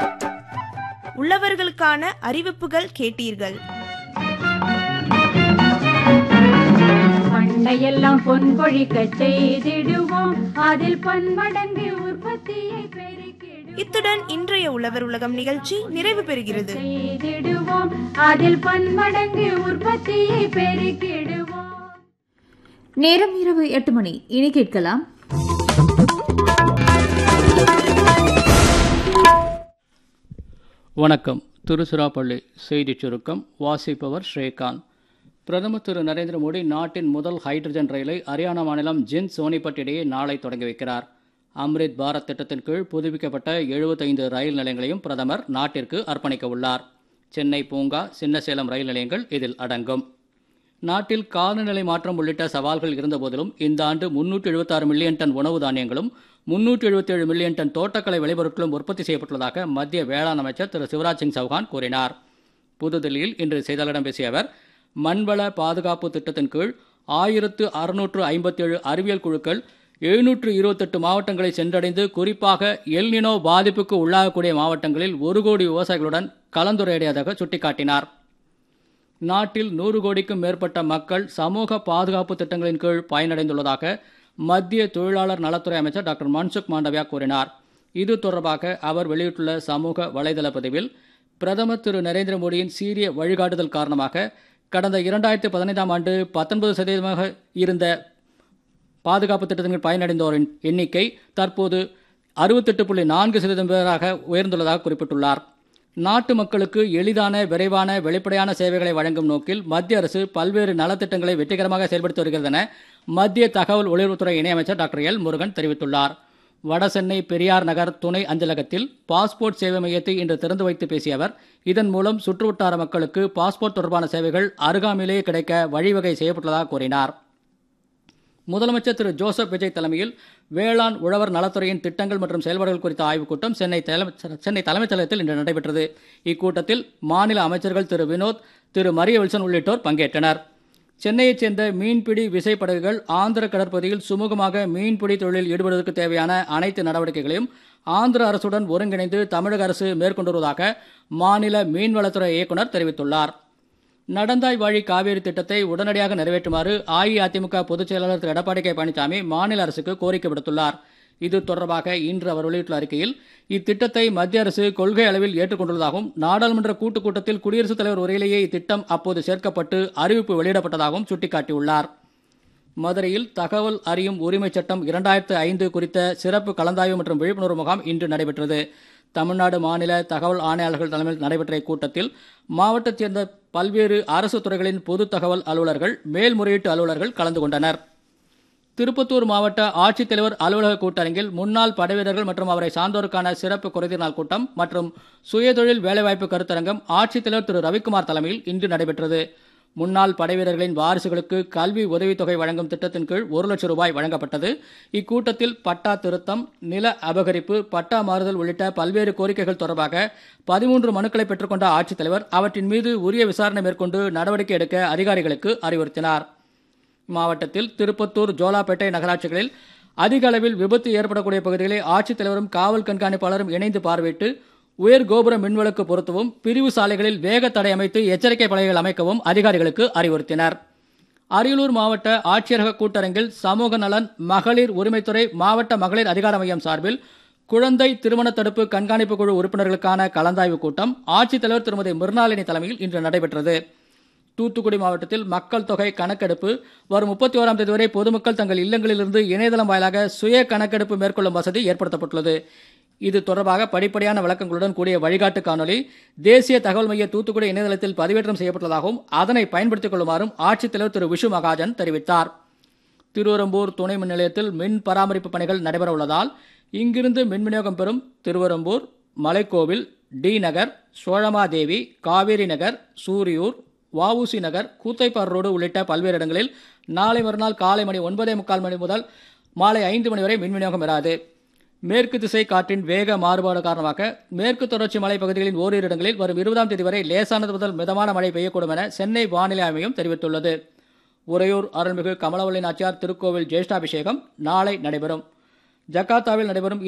உள்ளவர்களுக்கான அறிவிப்புகள் கேட்டீர்கள் பண்டையெல்லாம் பொன் கொழிக்க செய்திடுவோம் அதில் பன்மடங்கு உற்பத்தியை பெருக்கிடுவோம் இத்துடன் இன்றைய உழவர் உலகம் நிகழ்ச்சி நிறைவு பெறுகிறது செய்திடுவோம் அதில் பன்மடங்கு உற்பத்தியை பெருக்கிடுவோம் நேரம் இரவு எட்டு மணி இனி கேட்கலாம் வணக்கம் திருச்சிராப்பள்ளி செய்திச் சுருக்கம் வாசிப்பவர் ஸ்ரீகாந்த் பிரதமர் திரு நரேந்திர மோடி நாட்டின் முதல் ஹைட்ரஜன் ரயிலை ஹரியானா மாநிலம் ஜின் சோனிபட் இடையே நாளை தொடங்கி வைக்கிறார் அம்ரித் பாரத் திட்டத்தின் கீழ் புதுப்பிக்கப்பட்ட 75 ரயில் நிலையங்களையும் பிரதமர் நாட்டிற்கு அர்ப்பணிக்க உள்ளார் சென்னை பூங்கா சின்னசேலம் ரயில் நிலையங்கள் இதில் அடங்கும் நாட்டில் காலநிலை மாற்றம் உள்ளிட்ட சவால்கள் இருந்தபோதிலும் இந்த ஆண்டு முன்னூற்றி எழுபத்தாறு மில்லியன் டன் உணவு தானியங்களும் முன்னூற்றி எழுபத்தேழு மில்லியன் டன் தோட்டக்கலை விளைபொருட்களும் உற்பத்தி செய்யப்பட்டுள்ளதாக மத்திய வேளாண் அமைச்சர் திரு சிவராஜ் சிங் சௌஹான் கூறினார் புதுதில்லியில் இன்று செய்தியாளர்களிடம் பேசிய அவர் மண்வள பாதுகாப்பு திட்டத்தின் கீழ் ஆயிரத்து அறுநூற்று ஐம்பத்தேழு அறிவியல் குழுக்கள் எழுநூற்று இருபத்தெட்டு மாவட்டங்களை சென்றடைந்து குறிப்பாக எல்னினோ பாதிப்புக்கு உள்ளாகக்கூடிய மாவட்டங்களில் ஒரு கோடி விவசாயிகளுடன் கலந்துரையாடியதாக சுட்டிக்காட்டினார் நாட்டில் நூறு கோடிக்கும் மேற்பட்ட மக்கள் சமூக பாதுகாப்பு திட்டங்களின் கீழ் பயனடைந்துள்ளதாக மத்திய தொழிலாளர் நலத்துறை அமைச்சர் டாக்டர் மன்சுக் மாண்டவியா கூறினார் இது தொடர்பாக அவர் வெளியிட்டுள்ள சமூக வலைதள பதிவில் பிரதமர் திரு நரேந்திர மோடியின் சீரிய வழிகாட்டுதல் காரணமாக கடந்த இரண்டாயிரத்தி பதினைந்தாம் ஆண்டு பத்தொன்பது சதவீதமாக இருந்த பாதுகாப்பு திட்டத்தின் கீழ் பயனடைந்தோரின் எண்ணிக்கை தற்போது அறுபத்தெட்டு புள்ளி நான்கு சதவீதம் பேராக உயர்ந்துள்ளதாக குறிப்பிட்டுள்ளார் நாட்டு மக்களுக்கு எளிதான விரைவான வெளிப்படையான சேவைகளை வழங்கும் நோக்கில் மத்திய அரசு பல்வேறு நலத்திட்டங்களை வெற்றிகரமாக செயல்படுத்தி வருகிறது என மத்திய தகவல் ஒலிபரப்புத்துறை இணையமைச்சர் டாக்டர் எல் முருகன் தெரிவித்துள்ளார் வடசென்னை பெரியார் நகர் துணை அஞ்சலகத்தில் பாஸ்போர்ட் சேவை மையத்தை இன்று திறந்து வைத்து பேசிய அவர் இதன் மூலம் சுற்றுவட்டார மக்களுக்கு பாஸ்போர்ட் தொடர்பான சேவைகள் அருகாமையிலேயே கிடைக்க வழிவகை செய்யப்பட்டுள்ளதாக கூறினார் முதலமைச்சர் திரு ஜோசப் விஜய் தலைமையில் வேளாண் உழவர் நலத்துறையின் திட்டங்கள் மற்றும் செயல்பாடுகள் குறித்த ஆய்வுக் கூட்டம் சென்னை தலைமை சென்னை தலைமைச் செயலகத்தில் இன்று நடைபெற்றது இக்கூட்டத்தில் மாநில அமைச்சர்கள் திரு வினோத் திரு மரிய வில்சன் உள்ளிட்டோர் பங்கேற்றனர் சென்னையைச் சேர்ந்த மீன்பிடி விசைப்படகுகள் ஆந்திர கடற்பகுதியில் சுமூகமாக மீன்பிடி தொழிலில் ஈடுபடுவதற்கு தேவையான அனைத்து நடவடிக்கைகளையும் ஆந்திர அரசுடன் ஒருங்கிணைந்து தமிழக அரசு மேற்கொண்டு வருவதாக மாநில மீன்வளத்துறை இயக்குநர் தெரிவித்துள்ளார் நடந்தாய் வாழி காவேரி திட்டத்தை உடனடியாக நிறைவேற்றுமாறு அஇஅதிமுக பொதுச் செயலாளர் திரு எடப்பாடி கே பழனிசாமி மாநில அரசுக்கு கோரிக்கை விடுத்துள்ளார் இது தொடர்பாக இன்று அவர் வெளியிட்டுள்ள அறிக்கையில் இத்திட்டத்தை மத்திய அரசு கொள்கை அளவில் ஏற்றுக்கொண்டுள்ளதாகவும் நாடாளுமன்ற கூட்டுக் கூட்டத்தில் குடியரசுத் தலைவர் உரையிலேயே இத்திட்டம் அப்போது சேர்க்கப்பட்டு அறிவிப்பு வெளியிடப்பட்டதாகவும் சுட்டிக்காட்டியுள்ளார் மதுரையில் தகவல் அறியும் உரிமைச் சட்டம் இரண்டாயிரத்து ஐந்து குறித்த சிறப்பு கலந்தாய்வு மற்றும் விழிப்புணர்வு முகாம் இன்று நடைபெற்றது தமிழ்நாடு மாநில தகவல் ஆணையாளர்கள் தலைமையில் நடைபெற்ற இக்கூட்டத்தில் மாவட்டத்தைச் சேர்ந்த பல்வேறு அரசு துறைகளின் பொது தகவல் அலுவலர்கள் மேல்முறையீட்டு அலுவலர்கள் கலந்து கொண்டனர் திருப்பத்தூர் மாவட்ட ஆட்சித்தலைவர் அலுவலக கூட்டரங்கில் முன்னாள் படைவீரர்கள் மற்றும் அவரை சார்ந்தோருக்கான சிறப்பு குறைதீர் நாள் கூட்டம் மற்றும் சுயதொழில் வேலைவாய்ப்பு கருத்தரங்கம் ஆட்சித்தலைவர் திரு ரவிக்குமார் தலைமையில் இன்று நடைபெற்றது முன்னாள் படைவீரர்களின் வாரிசுகளுக்கு கல்வி உதவித்தொகை வழங்கும் திட்டத்தின் கீழ் ஒரு லட்சம் ரூபாய் வழங்கப்பட்டது இக்கூட்டத்தில் பட்டா திருத்தம் நில அபகரிப்பு பட்டா மாறுதல் உள்ளிட்ட பல்வேறு கோரிக்கைகள் தொடர்பாக பதிமூன்று மனுக்களை பெற்றுக்கொண்ட ஆட்சித்தலைவர் அவற்றின் மீது உரிய விசாரணை மேற்கொண்டு நடவடிக்கை எடுக்க அதிகாரிகளுக்கு அறிவுறுத்தினார் மாவட்டத்தில் திருப்பத்தூர் ஜோலாப்பேட்டை நகராட்சிகளில் அதிக அளவில் விபத்து ஏற்படக்கூடிய பகுதிகளை ஆட்சித்தலைவரும் காவல் கண்காணிப்பாளரும் இணைந்து பார்வையிட்டு உயர் கோபுர மின்விளக்கு பொருத்தவும் பிரிவு சாலைகளில் வேக தடை அமைத்து எச்சரிக்கை பலகைகள் அமைக்கவும் அதிகாரிகளுக்கு அறிவுறுத்தினர் அரியலூர் மாவட்ட ஆட்சியரக கூட்டரங்கில் சமூக நலன் மகளிர் உரிமைத்துறை மாவட்ட மகளிர் அதிகார மையம் சார்பில் குழந்தை திருமண தடுப்பு கண்காணிப்பு குழு உறுப்பினர்களுக்கான கலந்தாய்வு கூட்டம் ஆட்சித்தலைவர் திருமதி மிர்னாலினி தலைமையில் இன்று நடைபெற்றது தூத்துக்குடி மாவட்டத்தில் மக்கள் தொகை கணக்கெடுப்பு வரும் முப்பத்தி ஓராம் தேதி வரை பொதுமக்கள் தங்கள் இல்லங்களிலிருந்து இணையதளம் வாயிலாக சுய கணக்கெடுப்பு மேற்கொள்ளும் வசதி ஏற்படுத்தப்பட்டுள்ளது இது தொடர்பாக படிப்படியான விளக்கங்களுடன் கூடிய வழிகாட்டு காணொலி தேசிய தகவல் மைய தூத்துக்குடி இணையதளத்தில் பதிவேற்றம் செய்யப்பட்டுள்ளதாகவும் அதனை பயன்படுத்திக் கொள்ளுமாறும் ஆட்சித்தலைவர் திரு விஷு மகாஜன் தெரிவித்தார் திருவரம்பூர் துணை மின் நிலையத்தில் மின் பராமரிப்பு பணிகள் நடைபெற உள்ளதால் இங்கிருந்து மின் விநியோகம் பெறும் திருவரம்பூர் மலைக்கோவில் டி நகர் சோழமாதேவி காவேரி நகர் சூரியூர் வஉசி நகர் கூத்தைப்பார் ரோடு உள்ளிட்ட பல்வேறு இடங்களில் நாளை மறுநாள் காலை மணி ஒன்பதே முக்கால் மணி முதல் மாலை ஐந்து மணி வரை மின் விநியோகம் பெறாது மேற்கு திசை காற்றின் வேக மாறுபாடு காரணமாக மேற்கு தொடர்ச்சி மலை பகுதிகளின் ஓரிரு இடங்களில் வரும் இருபதாம் தேதி வரை லேசானது முதல் மிதமான மழை பெய்யக்கூடும் என சென்னை வானிலை ஆய்வு மையம் தெரிவித்துள்ளது உறையூர் அருள்மிகு கமலவல்லி நாச்சியார் திருக்கோவில் ஜேஷ்டாபிஷேகம் நாளை நடைபெறும் ஜகார்த்தாவில் நடைபெறும்